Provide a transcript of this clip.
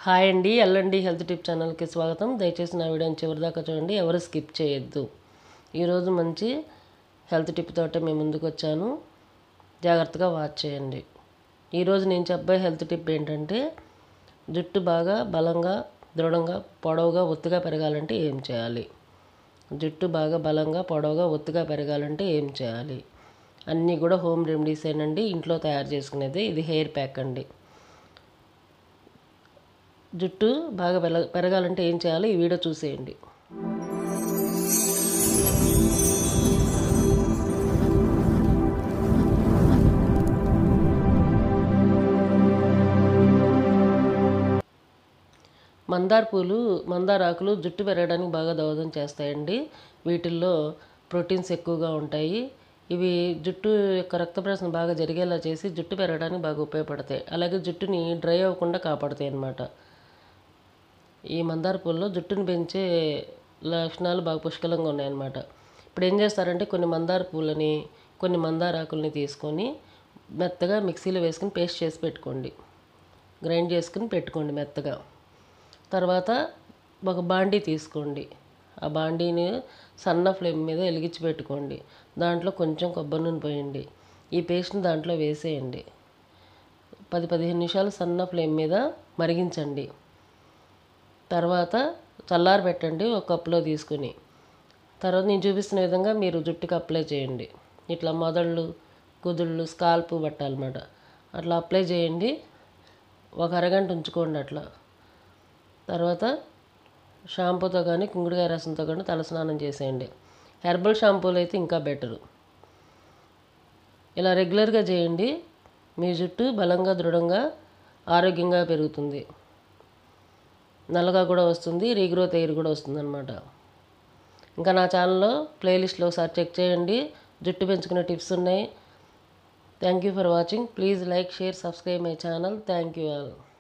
hi అండి LMD health tip ఛానల్కి స్వాగతం దయచేసి నా వీడియోని చివరిదాకా చూడండి ఎవరు స్కిప్ చేయొద్దు ఈరోజు మంచి హెల్త్ టిప్ తోటే మేము ముందుకు వచ్చాను జాగ్రత్తగా వాచ్ చేయండి ఈరోజు నేను చెప్పే హెల్త్ టిప్ ఏంటంటే జుట్టు బాగా బలంగా దృఢంగా పొడవుగా ఒత్తుగా పెరగాలంటే ఏం చేయాలి జుట్టు బాగా బలంగా పొడవుగా ఒత్తుగా పెరగాలంటే ఏం చేయాలి అన్నీ కూడా హోమ్ రెమెడీస్ ఏనండి ఇంట్లో తయారు చేసుకునేది ఇది హెయిర్ ప్యాక్ అండి జుట్టు బాగా పెరగ పెరగాలంటే ఏం చేయాలి ఈ వీడియో చూసేయండి మందార పూలు మందార ఆకులు జుట్టు పెరగడానికి బాగా దోహదం చేస్తాయండి వీటిల్లో ప్రోటీన్స్ ఎక్కువగా ఉంటాయి ఇవి జుట్టు యొక్క రక్త ప్రసరణ బాగా జరిగేలా చేసి జుట్టు పెరగడానికి బాగా ఉపయోగపడతాయి అలాగే జుట్టుని డ్రై అవ్వకుండా కాపాడతాయి అన్నమాట ఈ మందార పూల్లో జుట్టుని పెంచే లక్షణాలు బాగా పుష్కలంగా ఉన్నాయన్నమాట ఇప్పుడు ఏం చేస్తారంటే కొన్ని మందార పూలని కొన్ని మందార ఆకుల్ని తీసుకొని మెత్తగా మిక్సీలో వేసుకుని పేస్ట్ చేసి పెట్టుకోండి గ్రైండ్ చేసుకుని పెట్టుకోండి మెత్తగా తర్వాత ఒక బాండీ తీసుకోండి ఆ బాండీని సన్న ఫ్లేమ్ మీద వెలిగించి పెట్టుకోండి దాంట్లో కొంచెం కొబ్బరి నూనె పోయండి ఈ పేస్ట్ని దాంట్లో వేసేయండి పది పదిహేను నిమిషాలు సన్న ఫ్లేమ్ మీద మరిగించండి తర్వాత చల్లారి పెట్టండి ఒక కప్పులో తీసుకుని తర్వాత నేను చూపిస్తున్న విధంగా మీరు జుట్టుకి అప్లై చేయండి ఇట్లా మొదళ్ళు కుదుళ్ళు స్కాల్ప్ పట్టాలన్నమాట అట్లా అప్లై చేయండి ఒక అరగంట ఉంచుకోండి అట్లా తర్వాత షాంపూతో కానీ కుంకుడుకాయ రసంతో కానీ తలస్నానం చేసేయండి హెర్బల్ షాంపూలు అయితే ఇంకా బెటరు ఇలా రెగ్యులర్గా చేయండి మీ జుట్టు బలంగా దృఢంగా ఆరోగ్యంగా పెరుగుతుంది నల్లగా కూడా వస్తుంది రీగ్రోత్ ఎయిర్ కూడా వస్తుంది అనమాట ఇంకా నా ఛానల్లో ప్లేలిస్ట్లో ఒకసారి చెక్ చేయండి జుట్టు పెంచుకునే టిప్స్ ఉన్నాయి thank you for watching please like share subscribe my channel thank you all